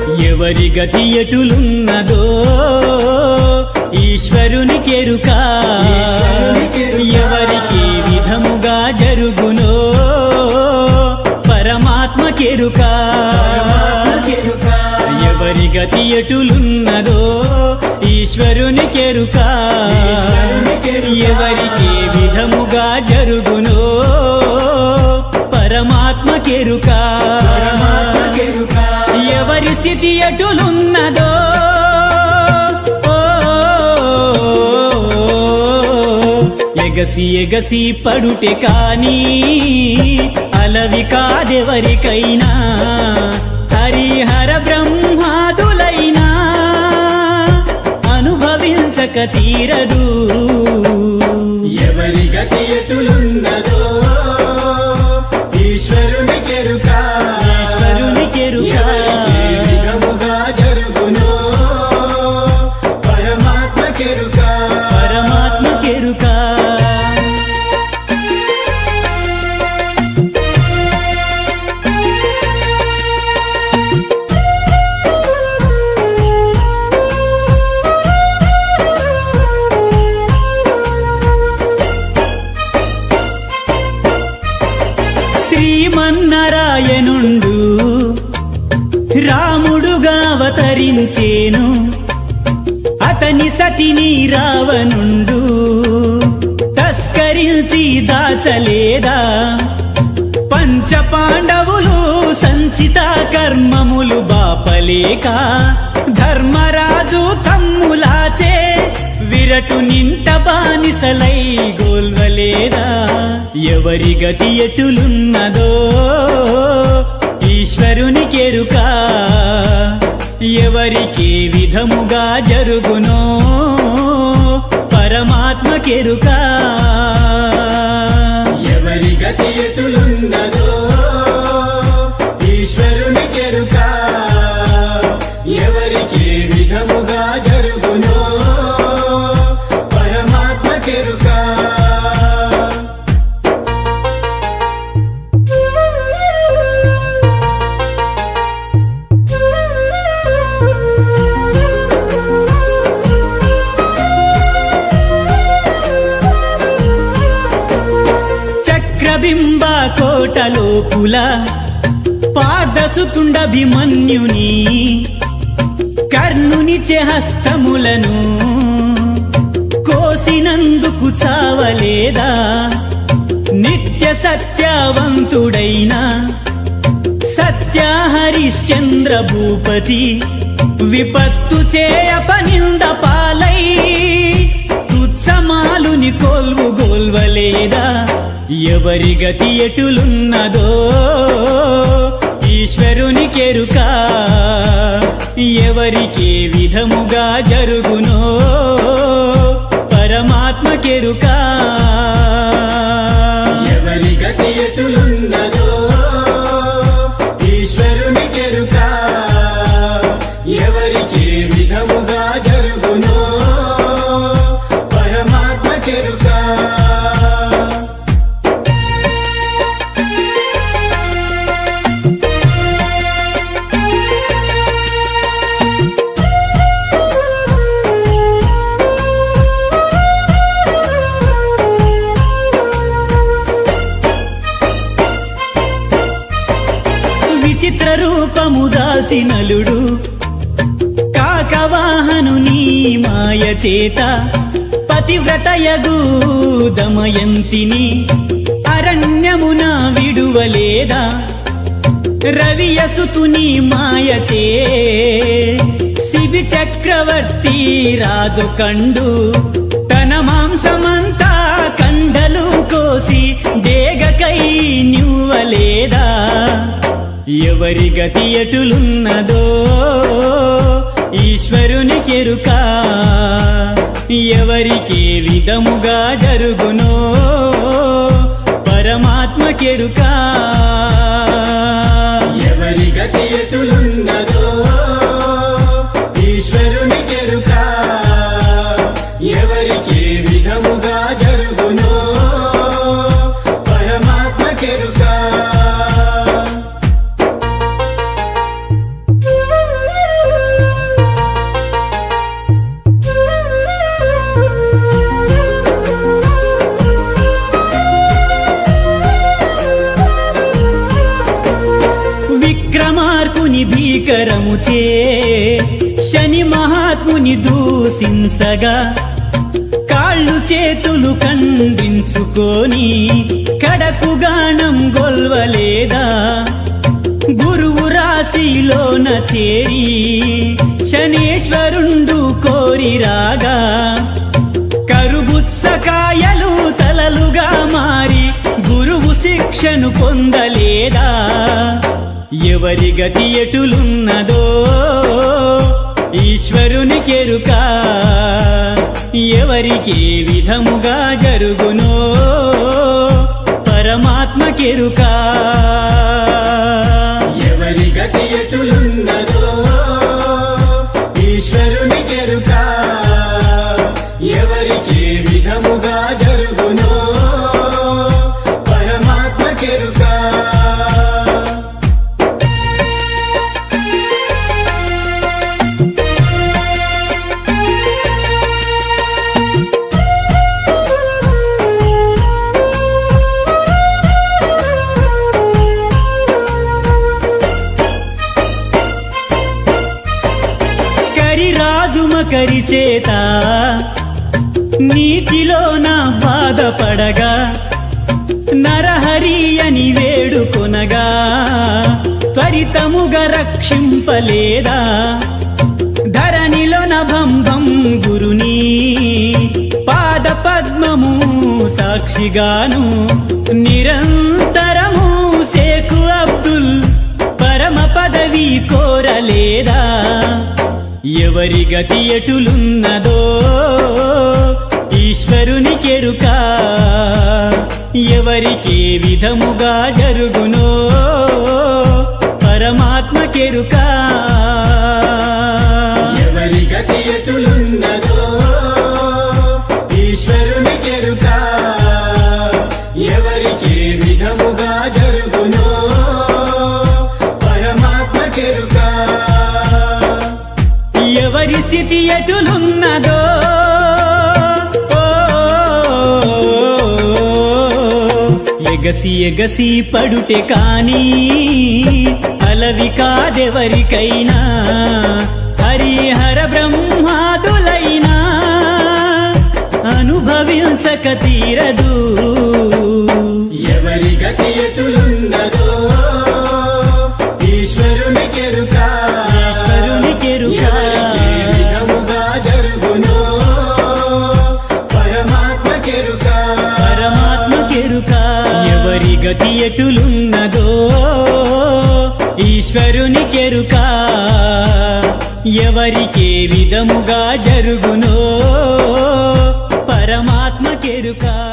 ఎవరి గతి ఎటులున్నదో ఈశ్వరుని కెరుక ఎవరికి విధముగా జరుగునో పరమాత్మ కెరుక ఎవరి గతి ఎటులున్నదో ఈశ్వరుని కెరుక ఎవరికి విధముగా జరుగునో పరమాత్మ కెరుక ఎవరి స్థితి ఎటులున్నదో ఎగసి ఎగసి పడుటే కాని అలవి కాదెవరికైనా హరిహర బ్రహ్మాదులైనా అనుభవించక తీరదు ఎవరి గతి ఎటులున్నదో ఈశ్వరుని కెరుక ఈశ్వరుని కెరుక ఎవరికి ఏ విధముగా జరుగునో పరమాత్మ కెరుక పరమాత్మ కెరుక శ్రీమన్నరాయనుండు రాముడుగా అవతరించేను అతని సతిని రావణుండు తస్కరించి దాచలేదా పంచ పాండవులు సంచిత కర్మములు బాపలేక ధర్మరాజు తమ్ములాచే విరటు నింట బానిసలై గోల్వలేదా ఎవరి గతి ఎటులున్నదో ఈశ్వరుని కెరుక ఎవరికి విధముగా జరుగునో పరమాత్మ కెరుక ఎవరి గతి ఎటులున్నదో ఈశ్వరుని కెరుక ఎవరికి ఏ విధముగా జరుగునో పరమాత్మ కెరుక చక్రబింబ కోటలోపుల పాదసుతుండభిమన్యుని కర్ణునిచే హస్తములను కోసినందుకు చావలేదా నిత్య సత్యవంతుడైన సత్య హరిశ్చంద్ర భూపతి విపత్తు చేయపనింద పాలై తుత్సమాలుని కోల్వు గోల్వలేదా ఎవరి గతి ఎటులున్నదో ఈశ్వరుని కెరుక ఎవరికి ఏ విధముగా జరుగునో పరమాత్మ కెరుక ఎవరి గతి ఎటులున్నదో ఈశ్వరుని కెరుక ఎవరికి ఏ విధముగా జరుగునో పరమాత్మ కెరుక విచిత్ర రూపము దాల్చినలుడు కాకవాహను నీ మాయ చేత పతివ్రతయగు దమయంతిని అరణ్యమున విడువలేదా రవియసుతుని మాయచే శివి చక్రవర్తి రాజు కండు తన మాంసమంతా కండలు కోసి డేగకై నివ్వలేదా ఎవరి గతి ఎటులున్నదో ఈశ్వరుని కెరుక ఎవరికి ఏ విధముగా జరుగునో పరమాత్మ కెరుక ఎవరి గతి ఎటులున్నదో ఈశ్వరుని కెరుక ఎవరికి ఏ విధముగా జరుగునో పరమాత్మ కెరుక శరముచే శని మహాత్ముని దూషించగా కాళ్ళు చేతులు ఖండించుకొని కడకు గానం గొల్వలేదా గురువు రాశిలోన చేరి శనేశ్వరుండు కోరి రాగా కరుబుత్సకాయలు తలలుగా మారి గురువు శిక్షను పొందలేదా ఎవరి గతి ఎటులున్నదో ఈశ్వరుని కెరుక ఎవరికి ఏ విధముగా జరుగునో పరమాత్మ కెరుక ఎవరి గతి ఎటులున్నదో ఈశ్వరుని కెరుక ఎవరికి ఏ విధముగా జరుగునో పరమాత్మ కెరుక కరిరాజు మకరి చేత నీటిలో నా బాధపడగా నరహరి అని వేడుకొనగా త్వరితముగా రక్షింపలేదా ధరణిలో నభంభం గురుని పాద పద్మము సాక్షిగాను నిరంతరము సేకు అబ్దుల్ పరమ పదవి కోరలేదా ఎవరి గతి ఎటులున్నదో ఈశ్వరుని కెరుక ఎవరికి ఏ విధముగా జరుగునో పరమాత్మ కెరుక ఎవరి గతి ఎటులున్నదో ఈశ్వరుని కెరుక ఎవరికి ఏ విధముగా జరుగునో పరమాత్మ కెరుక ఎవరి స్థితి ఎటులున్నదో ఓ, ఎగసి ఎగసి పడుటే కాని అలవి కాదెవరికైనా హరిహర బ్రహ్మాదులైనా అనుభవించక తీరదు ఎవరి గతి ఎటులున్నదో ఈశ్వరుని కెరుక ఈశ్వరుని కెరుక. ఎవరికి ఏ విధముగా జరుగునో పరమాత్మ కెరుక పరమాత్మ కెరుక ఎవరి గతి ఎటులున్నదో ఈశ్వరుని కెరుక ఎవరికే విధముగా జరుగునో పరమాత్మ కెరుక